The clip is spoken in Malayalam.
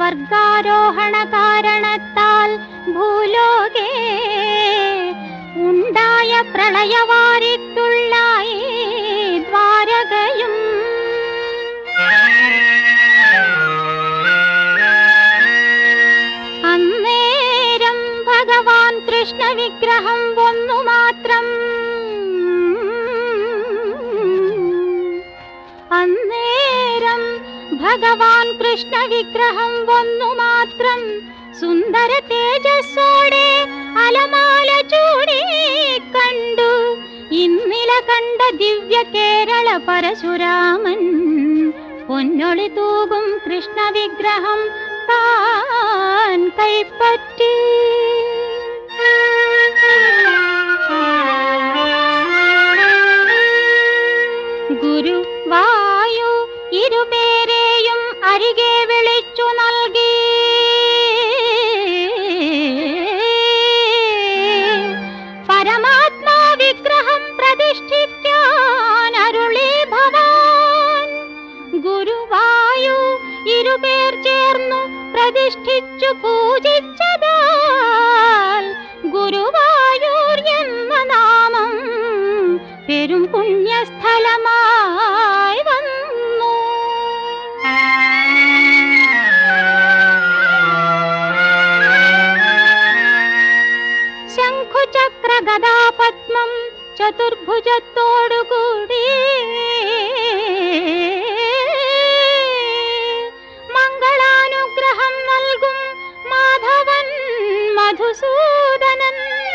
സ്വർഗാരോഹണ കാരണത്താൽ ഭൂലോകേ ഉണ്ടായ പ്രളയവാരിക്കുള്ളായി ദ്വാരകയും അന്നേരം ഭഗവാൻ കൃഷ്ണ വിഗ്രഹം ഒന്നു മാത്രം അന്നേരം ഭഗവാൻ കൃഷ്ണ വിഗ്രഹം ഒന്നു മാത്രം സുന്ദര തേജസ്സോടെ അലമാല ചൂടി കണ്ടു ഇന്നില കണ്ട ദിവ്യ കേരള പരശുരാമൻ പൊന്നൊളി തൂകും കൃഷ്ണ വിഗ്രഹം താൻ കൈപ്പറ്റി ഗുരു വായു ഇരുപേരെയും അരികെ വിളിച്ചു നൽകി പരമാത്മാ വിഗ്രഹം പ്രതിഷ്ഠിക്കാൻ അരുളി ഭവാൻ ഗുരുവായു ഇരുപേർ ചേർന്നു പ്രതിഷ്ഠിച്ചു പൂജിച്ചതാൽ ഗുരുവായൂർ എന്ന നാമം പെരും പുണ്യസ്ഥലമായി വന്നു ശംഖുചക്ര ഗദാപത്മം ചതുർഭുജത്തോടുകൂടി മംഗളാനുഗ്രഹം നൽകും മാധവൻ മധുസൂദനൻ